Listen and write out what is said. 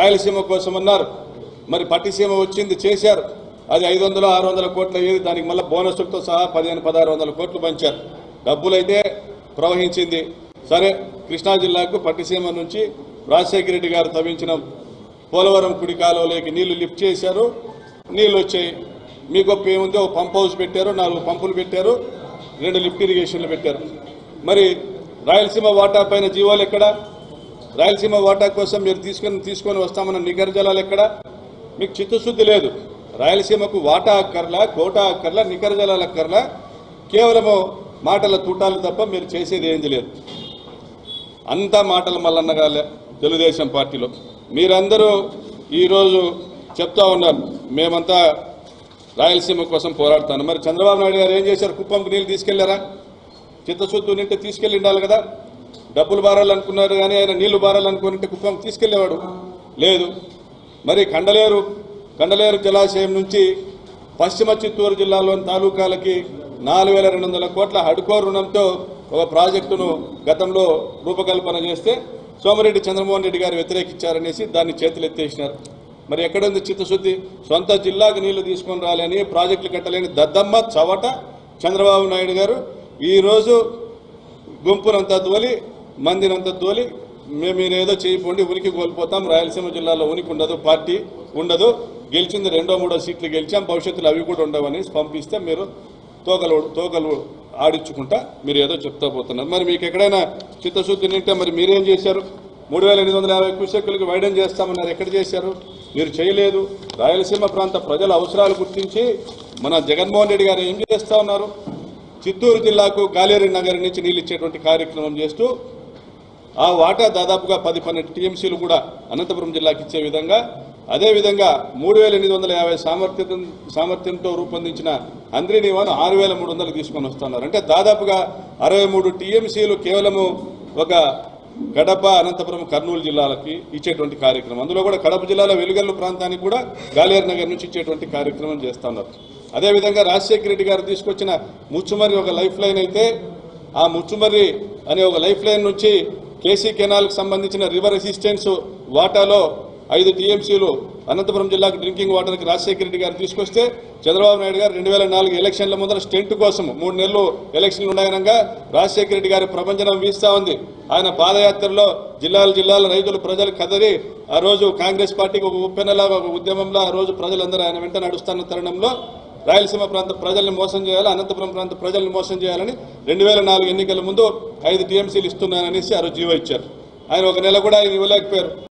రాయలసీమ కోసం అన్నారు మరి పట్టిసీమ వచ్చింది చేశారు అది ఐదు వందలు ఆరు వందల కోట్లు అయ్యేది దానికి మళ్ళీ బోనస్లతో సహా పదిహేను పదహారు వందల కోట్లు పంచారు డబ్బులైతే ప్రవహించింది సరే కృష్ణా జిల్లాకు పట్టిసీమ నుంచి రాజశేఖర రెడ్డి గారు తవ్వించిన పోలవరం కుడి కాలువలోకి నీళ్లు లిఫ్ట్ చేశారు నీళ్లు వచ్చాయి మీ గొప్ప ఏముంది ఒక పంప్ హౌస్ పెట్టారు నాలుగు పంపులు పెట్టారు రెండు లిఫ్ట్ ఇరిగేషన్లు పెట్టారు మరి రాయలసీమ వాటా పైన జీవోలు ఎక్కడ రాయలసీమ వాటా కోసం మీరు తీసుకొని తీసుకొని వస్తామన్న నిగర జలాలు ఎక్కడ మీకు చిత్తశుద్ధి లేదు రాయలసీమకు వాటా అక్కర్లా కోటా అక్కర్లా నికర జలాలు అక్కర్లా కేవలము మాటల తూటాలు తప్ప మీరు చేసేది ఏంది లేదు అంతా మాటల మల్లన్నగాలే తెలుగుదేశం పార్టీలో మీరందరూ ఈరోజు చెప్తా ఉన్నారు మేమంతా రాయలసీమ కోసం పోరాడుతాను మరి చంద్రబాబు నాయుడు గారు ఏం చేశారు కుప్పంకు నీళ్ళు తీసుకెళ్లారా చిత్తశుద్ధి ఉంటే తీసుకెళ్ళి ఉండాలి కదా డబ్బులు బారాలనుకున్నారు కానీ ఆయన నీళ్లు బారాలనుకుని కుప్పం తీసుకెళ్లేవాడు లేదు మరి కండలేరు కండలేరు జలాశయం నుంచి పశ్చిమ చిత్తూరు జిల్లాలోని తాలూకాలకి నాలుగు వేల రెండు వందల కోట్ల హడ్కో రుణంతో ఒక ప్రాజెక్టును గతంలో రూపకల్పన చేస్తే సోమిరెడ్డి చంద్రమోహన్ రెడ్డి గారు వ్యతిరేకించారనేసి దాన్ని చేతులు ఎత్తేసినారు మరి ఎక్కడుంది చిత్తశుద్ధి సొంత జిల్లాకు నీళ్లు తీసుకొని రాలేని ప్రాజెక్టులు కట్టలేని దద్దమ్మ చవట చంద్రబాబు నాయుడు గారు ఈరోజు గుంపునంతా తోలి మందినంతా తోలి మేము మీరేదో చేయకండి ఉనికి కోల్పోతాం రాయలసీమ జిల్లాలో ఉనికి ఉండదు పార్టీ ఉండదు గెలిచింది రెండో మూడో సీట్లు గెలిచాం భవిష్యత్తులో అవి కూడా ఉండవని పంపిస్తే మీరు తోకలు తోకలు ఆడించుకుంటా మీరు ఏదో చెప్తా పోతున్నారు మరి మీకు ఎక్కడైనా చిత్తశుద్ధి నింటే మరి మీరేం చేశారు మూడు వేల ఎనిమిది వందల యాభై క్యూసెక్కులకు వైడన్ చేస్తామన్నారు ఎక్కడ చేశారు మీరు చేయలేదు రాయలసీమ ప్రాంత ప్రజల అవసరాలు గుర్తించి మన జగన్మోహన్ రెడ్డి గారు ఏం చేస్తా ఉన్నారు చిత్తూరు జిల్లాకు గాలేరు నగర్ నుంచి నీళ్ళు ఇచ్చేటువంటి కార్యక్రమం చేస్తూ ఆ వాటా దాదాపుగా పది పన్నెండు టీఎంసీలు కూడా అనంతపురం జిల్లాకి ఇచ్చే విధంగా అదేవిధంగా మూడు వేల ఎనిమిది వందల యాభై సామర్థ్యం సామర్థ్యంతో రూపొందించిన అంద్రినివాను ఆరు వేల మూడు వందలు తీసుకొని వస్తున్నారు అంటే దాదాపుగా అరవై మూడు టీఎంసీలు కేవలము ఒక కడప అనంతపురం కర్నూలు జిల్లాలకి ఇచ్చేటువంటి కార్యక్రమం అందులో కూడా కడప జిల్లాలో వెలుగల్లు ప్రాంతానికి కూడా గాలేరు నగర్ నుంచి ఇచ్చేటువంటి కార్యక్రమం చేస్తున్నారు అదేవిధంగా రాజశేఖర రెడ్డి గారు తీసుకొచ్చిన ముచ్చుమర్రి ఒక లైఫ్ లైన్ అయితే ఆ ముచ్చుమర్రి అనే ఒక లైఫ్ లైన్ నుంచి కేసీ కెనాల్కి సంబంధించిన రివర్ అసిస్టెన్స్ వాటాలో ఐదు టీఎంసీలు అనంతపురం జిల్లాకు డ్రింకింగ్ వాటర్కి రాజశేఖర రెడ్డి గారు తీసుకొస్తే చంద్రబాబు నాయుడు గారు రెండు వేల నాలుగు ఎలక్షన్ల ముందర స్టెంట్ కోసం మూడు నెలలు ఎలక్షన్లు ఉండగానంగా రాజశేఖర రెడ్డి గారి ప్రపంచం వీస్తా ఉంది ఆయన పాదయాత్రలో జిల్లాల జిల్లాల రైతులు ప్రజలు కదరి ఆ రోజు కాంగ్రెస్ పార్టీకి ఒక ఉప్పెనలాగా ఒక ఉద్యమంలో ఆ రోజు ప్రజలందరూ ఆయన వెంట నడుస్తున్న తరుణంలో రాయలసీమ ప్రాంత ప్రజల్ని మోసం చేయాలి అనంతపురం ప్రాంత ప్రజల్ని మోసం చేయాలని రెండు వేల నాలుగు ఎన్నికల ముందు ఐదు టీఎంసీలు ఇస్తున్నాననేసి ఆ రోజు జీవో ఇచ్చారు ఆయన ఒక నెల కూడా ఆయన ఇవ్వలేకపోయారు